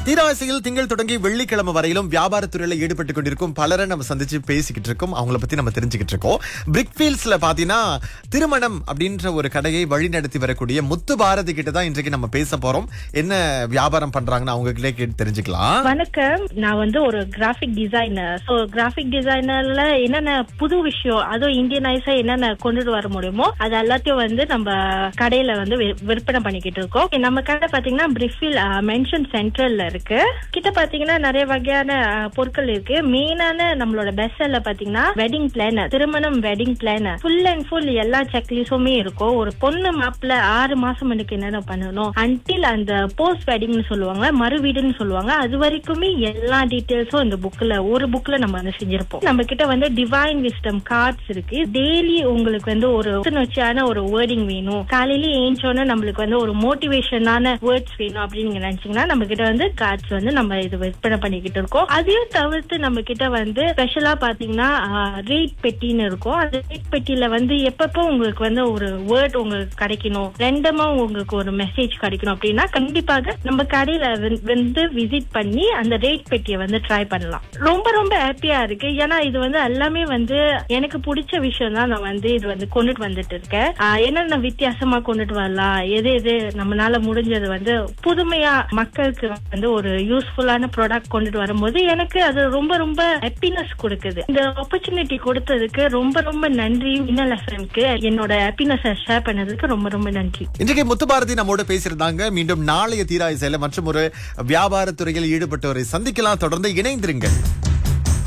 தீராசையில் திங்கள் தொடங்கி வெள்ளிக்கிழமை வரையிலும் வியாபாரத்துறையில ஈடுபட்டு கொண்டிருக்கும் பலரை நம்ம சந்திச்சு பேசிக்கிட்டு இருக்கோம் அவங்கள பத்தி நம்ம தெரிஞ்சுக்கிட்டு இருக்கோம் பிரிக்ஃபீல்ட்ஸ்ல பாத்தீங்கன்னா திருமணம் அப்படின்ற ஒரு கடையை வழி நடத்தி வரக்கூடிய முத்து பாரதி கிட்ட தான் இன்றைக்கு நம்ம பேச போறோம் என்ன வியாபாரம் பண்றாங்கன்னு அவங்க கிட்டே கேட்டு தெரிஞ்சுக்கலாம் வணக்கம் நான் வந்து ஒரு கிராஃபிக் டிசைனர் ஸோ கிராஃபிக் டிசைனர்ல என்னென்ன புது விஷயம் அதுவும் இந்தியனைஸா என்னென்ன கொண்டுட்டு வர முடியுமோ அது எல்லாத்தையும் வந்து நம்ம கடையில வந்து வி- விற்பனை பண்ணிக்கிட்டு இருக்கோம் நம்ம கடை பாத்தீங்கன்னா பிரிஃபில் மென்ஷன் சென்ட்ரல்ல இருக்கு கிட்ட பாத்தீங்கன்னா நிறைய வகையான அஹ், பொருட்கள் இருக்கு மெயினான நம்மளோட பெஸ்ட் செல்ல பாத்தீங்கன்னா வெட்டிங் பிளானர் திருமணம் wedding planner full and full எல்லா செக்லிஸுமே இருக்கும் ஒரு பொண்ணு மாப்பிள்ள ஆறு மாசம் எனக்கு என்னென்ன பண்ணணும் அன்டில் அந்த போஸ்ட் வெட்டிங்னு சொல்லுவாங்க மறு வீடுன்னு சொல்லுவாங்க அது வரைக்குமே எல்லா டீடைல்ஸும் இந்த புக்ல ஒரு புக்ல நம்ம வந்து செஞ்சிருப்போம் நம்ம கிட்ட வந்து டிவைன் விஸ்டம் கார்ட்ஸ் இருக்கு டெய்லி உங்களுக்கு வந்து ஒரு புத்துணர்ச்சியான ஒரு வேர்டிங் வேணும் காலையில ஏஞ்சோன்னு நம்மளுக்கு வந்து ஒரு மோட்டிவேஷனான வேர்ட்ஸ் வேணும் அப்படின்னு நீங்க நினைச்சீங்கன்னா நம்ம கிட்ட வந்து கார்ட்ஸ் வந்து நம்ம இது விற்பனை பண்ணிக்கிட்டு இருக்கோம் அதையும் தவிர்த்து நம்ம கிட்ட வந்து ஸ்பெஷலா பாத்தீங்கன்னா ரேட் பெட்டின்னு இருக்கும் அந்த ரேட் பெட்டியில வந்து எப்பப்போ உங்களுக்கு வந்து ஒரு வேர்ட் உங்களுக்கு கிடைக்கணும் ரெண்டமா உங்களுக்கு ஒரு மெசேஜ் கிடைக்கணும் அப்படின்னா கண்டிப்பாக நம்ம கடையில வந்து- வந்து விசிட் பண்ணி அந்த ரேட் பெட்டியை வந்து ட்ரை பண்ணலாம் ரொம்ப ரொம்ப ஹாப்பியா இருக்கு ஏன்னா இது வந்து எல்லாமே வந்து எனக்கு பிடிச்ச விஷயம் தான் நான் வந்து இது வந்து கொண்டுட்டு வந்துட்டு இருக்கேன் ஆஹ் என்னென்ன வித்தியாசமா கொண்டுட்டு வரலாம் எது எது நம்மளால முடிஞ்சது வந்து புதுமையா மக்களுக்கு வந்து ஒரு யூஸ்ஃபுல்லான ப்ராடக்ட் கொண்டுட்டு வரும்போது எனக்கு அது ரொம்ப ரொம்ப ஹாப்பினஸ் கொடுக்குது இந்த ஆப்பர்ச்சுனிட்டி கொடுத்ததுக்கு ரொம்ப ரொம்ப நன்றி மின்னல் எஃப்எம்க்கு என்னோட ஹாப்பினஸ் ஷேர் பண்ணதுக்கு ரொம்ப ரொம்ப நன்றி இன்றைக்கு முத்துபாரதி நம்மோட பேசியிருந்தாங்க மீண்டும் நாளைய தீராயிசையில மற்றும் ஒரு வியாபாரத்துறையில் ஈடுபட்டவரை சந்திக்கலாம் தொடர்ந்து இணைந்திருங்க